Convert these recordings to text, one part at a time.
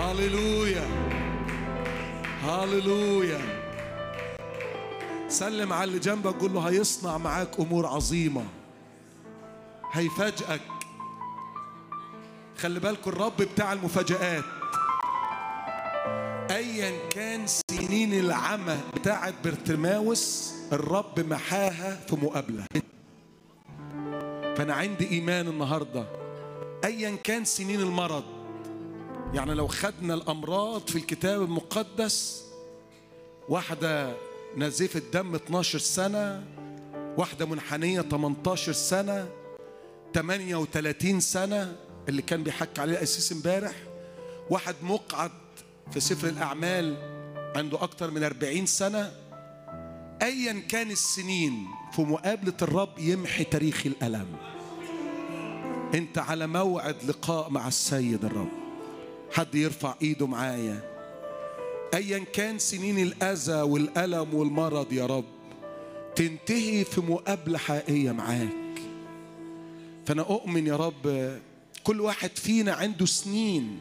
هاليلويا هاليلويا سلم على اللي جنبك قول له هيصنع معاك امور عظيمه هيفاجئك خلي بالكم الرب بتاع المفاجآت ايا كان سنين العمى بتاعت برتماوس الرب محاها في مقابله فانا عندي ايمان النهارده ايا كان سنين المرض يعني لو خدنا الامراض في الكتاب المقدس واحده نزيفه دم 12 سنه واحده منحنيه 18 سنه 38 سنه اللي كان بيحكي عليه القسيس امبارح واحد مقعد في سفر الاعمال عنده اكتر من 40 سنه ايا كان السنين في مقابله الرب يمحي تاريخ الالم انت على موعد لقاء مع السيد الرب حد يرفع ايده معايا ايا كان سنين الاذى والالم والمرض يا رب تنتهي في مقابله حقيقيه معاك فانا اؤمن يا رب كل واحد فينا عنده سنين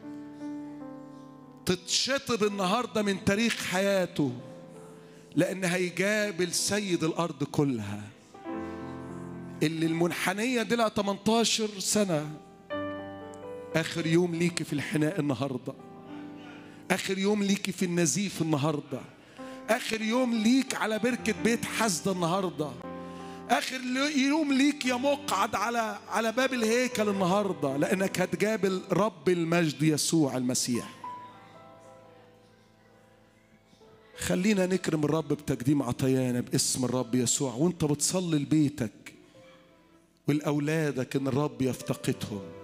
تتشطب النهارده من تاريخ حياته لان هيجابل سيد الارض كلها اللي المنحنيه دي لها 18 سنه اخر يوم ليكي في الحناء النهارده اخر يوم ليكي في النزيف النهارده اخر يوم ليك على بركه بيت حسده النهارده اخر يوم ليك يا مقعد على على باب الهيكل النهارده لانك هتجابل رب المجد يسوع المسيح خلينا نكرم الرب بتقديم عطيانا باسم الرب يسوع وانت بتصلي لبيتك ولأولادك ان الرب يفتقدهم